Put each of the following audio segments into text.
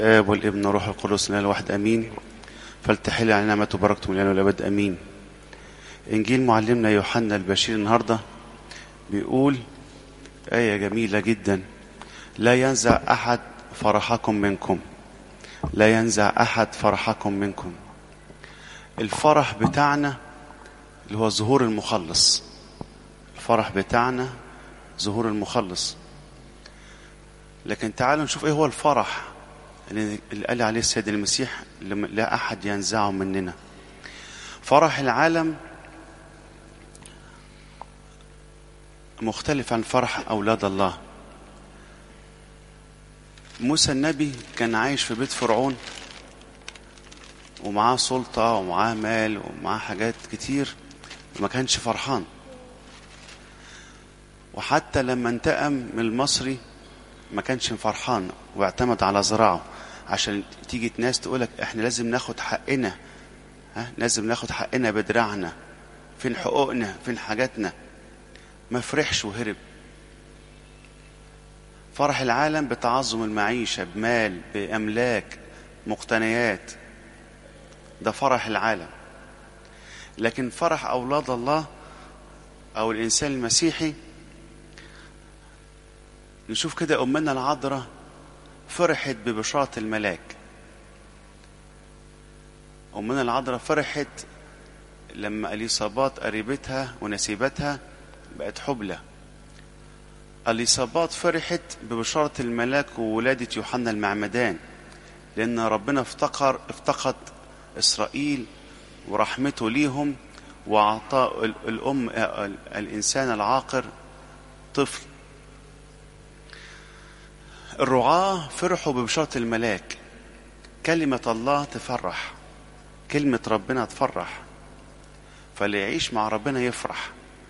الآب والابن والروح القدس الإله الواحد أمين فلتحل علينا نعمته وبركته من الآن والأبد أمين إنجيل معلمنا يوحنا البشير النهاردة بيقول آية جميلة جدا لا ينزع أحد فرحكم منكم لا ينزع أحد فرحكم منكم الفرح بتاعنا اللي هو ظهور المخلص الفرح بتاعنا ظهور المخلص لكن تعالوا نشوف ايه هو الفرح اللي قال عليه السيد المسيح اللي لا احد ينزعه مننا فرح العالم مختلف عن فرح اولاد الله موسى النبي كان عايش في بيت فرعون ومعاه سلطة ومعاه مال ومعاه حاجات كتير وما كانش فرحان وحتى لما انتقم من المصري ما كانش فرحان واعتمد على زراعه عشان تيجي ناس تقولك احنا لازم ناخد حقنا ها لازم ناخد حقنا بدراعنا فين حقوقنا فين حاجاتنا ما فرحش وهرب فرح العالم بتعظم المعيشة بمال بأملاك مقتنيات ده فرح العالم لكن فرح أولاد الله أو الإنسان المسيحي نشوف كده أمنا العذراء فرحت ببشارة الملاك أمنا العذراء فرحت لما اليصابات قريبتها ونسيبتها بقت حبلى اليصابات فرحت ببشارة الملاك وولادة يوحنا المعمدان لأن ربنا افتقر افتقد إسرائيل ورحمته ليهم وأعطى الأم الإنسان العاقر طفل الرعاة فرحوا ببشارة الملاك كلمة الله تفرح كلمة ربنا تفرح فاللي يعيش مع ربنا يفرح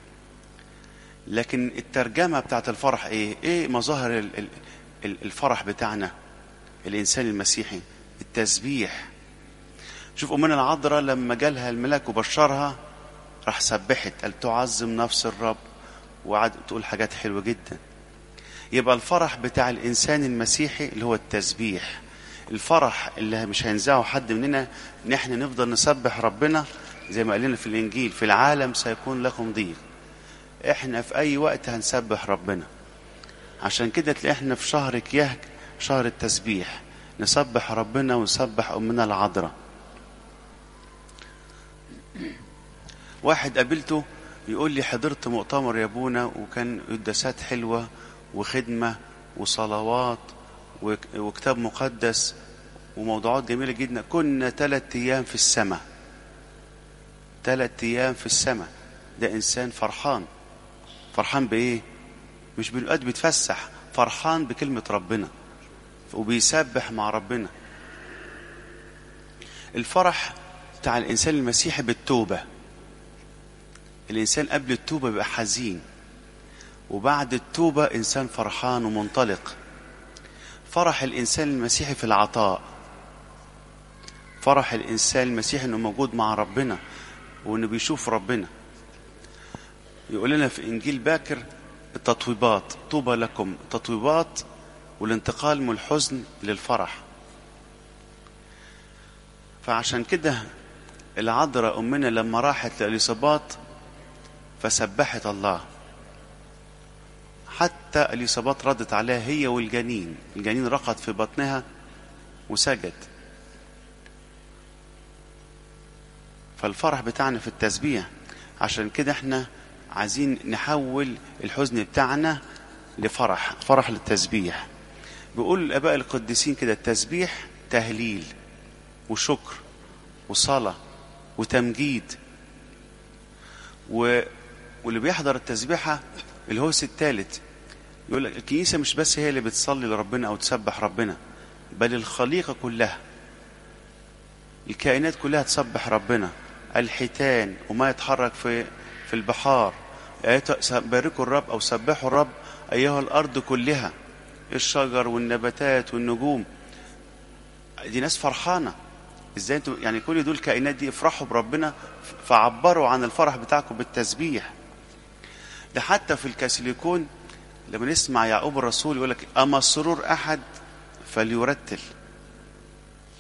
لكن الترجمة بتاعت الفرح ايه ايه مظاهر الفرح بتاعنا الانسان المسيحي التسبيح شوف امنا العذراء لما جالها الملاك وبشرها راح سبحت قال تعظم نفس الرب وقعد تقول حاجات حلوة جدا يبقى الفرح بتاع الإنسان المسيحي اللي هو التسبيح الفرح اللي مش هينزعه حد مننا ان احنا نفضل نسبح ربنا زي ما قال لنا في الانجيل في العالم سيكون لكم ضيق احنا في اي وقت هنسبح ربنا عشان كده تلاقي احنا في شهر كيهك شهر التسبيح نسبح ربنا ونسبح امنا العذراء واحد قابلته يقول لي حضرت مؤتمر يا ابونا وكان قداسات حلوه وخدمة وصلوات وكتاب مقدس وموضوعات جميلة جدا كنا ثلاث أيام في السماء ثلاث أيام في السماء ده إنسان فرحان فرحان بإيه؟ مش بالقد بيتفسح فرحان بكلمة ربنا وبيسبح مع ربنا الفرح بتاع الإنسان المسيحي بالتوبة الإنسان قبل التوبة بيبقى حزين وبعد التوبة إنسان فرحان ومنطلق فرح الإنسان المسيحي في العطاء فرح الإنسان المسيحي إنه موجود مع ربنا وإنه بيشوف ربنا يقول لنا في إنجيل باكر التطويبات طوبى لكم تطويبات والانتقال من الحزن للفرح فعشان كده العذراء أمنا لما راحت لإليصابات فسبحت الله حتى اليصابات ردت عليها هي والجنين الجنين رقد في بطنها وسجد فالفرح بتاعنا في التسبيح عشان كده احنا عايزين نحول الحزن بتاعنا لفرح فرح للتسبيح بيقول الاباء القديسين كده التسبيح تهليل وشكر وصلاه وتمجيد و... واللي بيحضر التسبيحه الهوس الثالث يقول لك الكنيسه مش بس هي اللي بتصلي لربنا او تسبح ربنا بل الخليقه كلها الكائنات كلها تسبح ربنا الحيتان وما يتحرك في في البحار باركوا الرب او سبحوا الرب ايها الارض كلها الشجر والنباتات والنجوم دي ناس فرحانه ازاي انتوا يعني كل دول كائنات دي افرحوا بربنا فعبروا عن الفرح بتاعكم بالتسبيح ده حتى في الكاثوليكون لما نسمع يعقوب الرسول يقول لك اما سرور احد فليرتل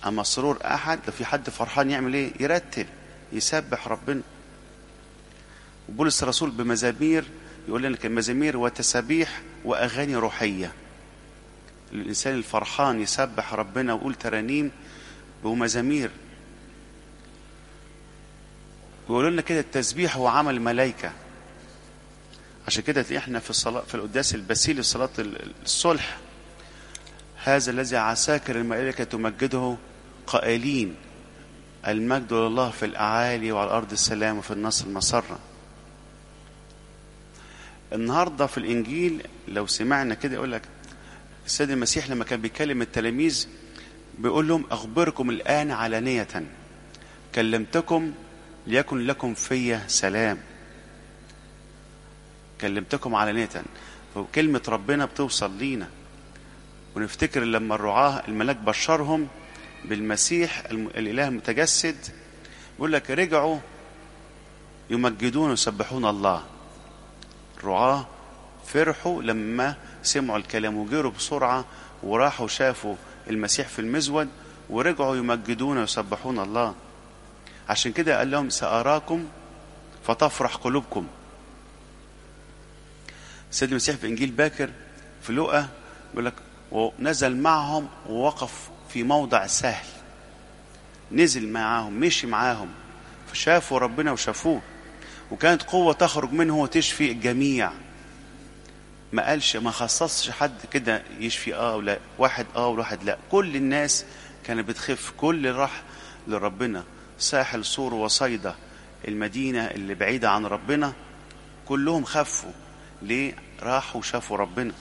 اما سرور احد لو في حد فرحان يعمل ايه يرتل يسبح ربنا وبولس الرسول بمزامير يقول لنا مزامير وتسابيح واغاني روحيه الانسان الفرحان يسبح ربنا ويقول ترانيم ومزامير ويقولوا لنا كده التسبيح هو عمل الملائكه عشان كده تلاقي احنا في الصلاه في القداس البسيلي صلاه الصلح هذا الذي عساكر الملائكه تمجده قائلين المجد لله في الاعالي وعلى الارض السلام وفي النصر المسره النهارده في الانجيل لو سمعنا كده يقول لك السيد المسيح لما كان بيكلم التلاميذ بيقول لهم اخبركم الان علانيه كلمتكم ليكن لكم في سلام كلمتكم علانيه فكلمه ربنا بتوصل لينا ونفتكر لما الرعاه الملاك بشرهم بالمسيح الاله المتجسد بيقول لك رجعوا يمجدون ويسبحون الله الرعاه فرحوا لما سمعوا الكلام وجروا بسرعة وراحوا شافوا المسيح في المزود ورجعوا يمجدون ويسبحون الله عشان كده قال لهم سأراكم فتفرح قلوبكم السيد المسيح في إنجيل باكر في لقا بيقول لك ونزل معهم ووقف في موضع سهل نزل معاهم مشي معاهم فشافوا ربنا وشافوه وكانت قوة تخرج منه وتشفي الجميع ما قالش ما خصصش حد كده يشفي اه ولا واحد اه وواحد لا كل الناس كانت بتخف كل راح لربنا ساحل سور وصيدا المدينة اللي بعيدة عن ربنا كلهم خفوا ليه راحوا وشافوا ربنا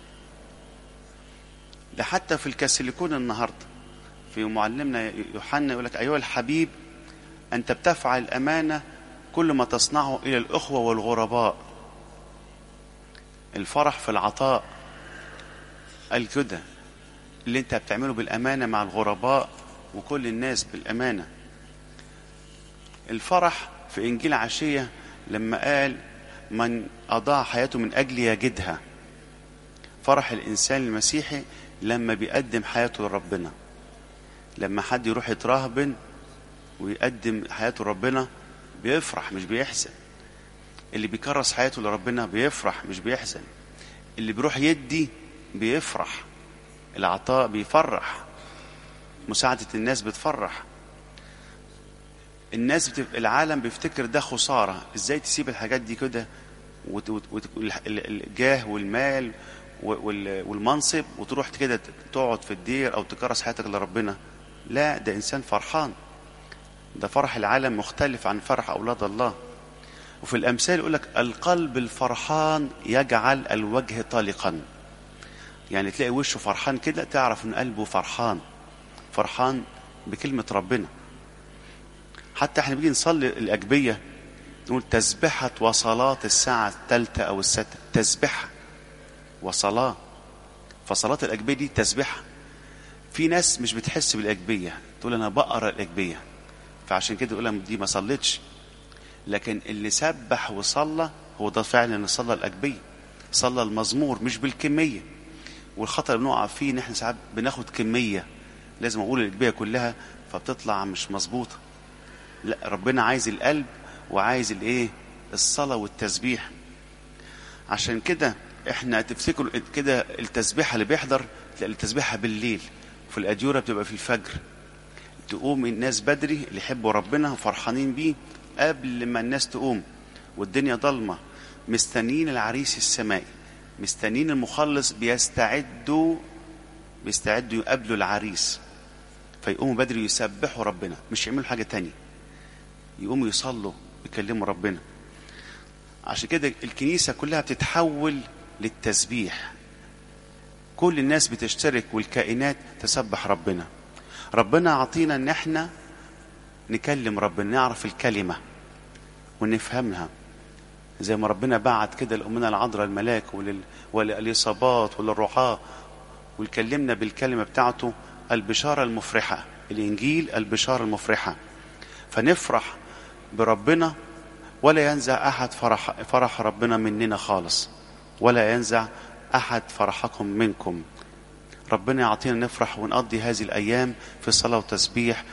ده حتى في الكاسيليكون النهاردة في معلمنا يوحنا يقول لك أيها الحبيب أنت بتفعل الأمانة كل ما تصنعه إلى الأخوة والغرباء الفرح في العطاء قال كده اللي انت بتعمله بالأمانة مع الغرباء وكل الناس بالأمانة الفرح في إنجيل عشية لما قال من أضاع حياته من أجل يجدها فرح الإنسان المسيحي لما بيقدم حياته لربنا لما حد يروح يترهبن ويقدم حياته لربنا بيفرح مش بيحزن اللي بيكرس حياته لربنا بيفرح مش بيحزن اللي بيروح يدي بيفرح العطاء بيفرح مساعدة الناس بتفرح الناس بتبقى العالم بيفتكر ده خسارة ازاي تسيب الحاجات دي كده الجاه والمال والمنصب وتروح كده تقعد في الدير او تكرس حياتك لربنا لا ده انسان فرحان ده فرح العالم مختلف عن فرح اولاد الله وفي الامثال يقول لك القلب الفرحان يجعل الوجه طلقا يعني تلاقي وشه فرحان كده تعرف ان قلبه فرحان فرحان بكلمة ربنا حتى احنا بنيجي نصلي الأجبية نقول تسبحة وصلاة الساعة الثالثة أو السادسة تسبحة وصلاة فصلاة الأجبية دي تسبحة في ناس مش بتحس بالأجبية تقول أنا بقرا الأجبية فعشان كده يقول دي ما صليتش لكن اللي سبح وصلى هو ده فعلا اللي صلى الأجبية صلى المزمور مش بالكمية والخطأ اللي بنقع فيه ان احنا ساعات بناخد كمية لازم اقول الأجبية كلها فبتطلع مش مظبوطة لا ربنا عايز القلب وعايز الايه الصلاة والتسبيح عشان كده احنا تفتكروا كده التسبيحة اللي بيحضر تلاقي التسبيحة بالليل في الأديرة بتبقى في الفجر تقوم الناس بدري اللي يحبوا ربنا وفرحانين بيه قبل ما الناس تقوم والدنيا ضلمة مستنيين العريس السمائي مستنيين المخلص بيستعدوا بيستعدوا يقابلوا العريس فيقوموا بدري يسبحوا ربنا مش يعملوا حاجة تانية يقوموا يصلوا يكلموا ربنا عشان كده الكنيسة كلها بتتحول للتسبيح كل الناس بتشترك والكائنات تسبح ربنا ربنا عطينا ان احنا نكلم ربنا نعرف الكلمة ونفهمها زي ما ربنا بعت كده لأمنا العذراء الملاك ولل... وللإصابات وللرعاة ويكلمنا بالكلمة بتاعته البشارة المفرحة الإنجيل البشارة المفرحة فنفرح بربنا ولا ينزع أحد فرح, فرح ربنا مننا خالص ولا ينزع أحد فرحكم منكم ربنا يعطينا نفرح ونقضي هذه الأيام في صلاة وتسبيح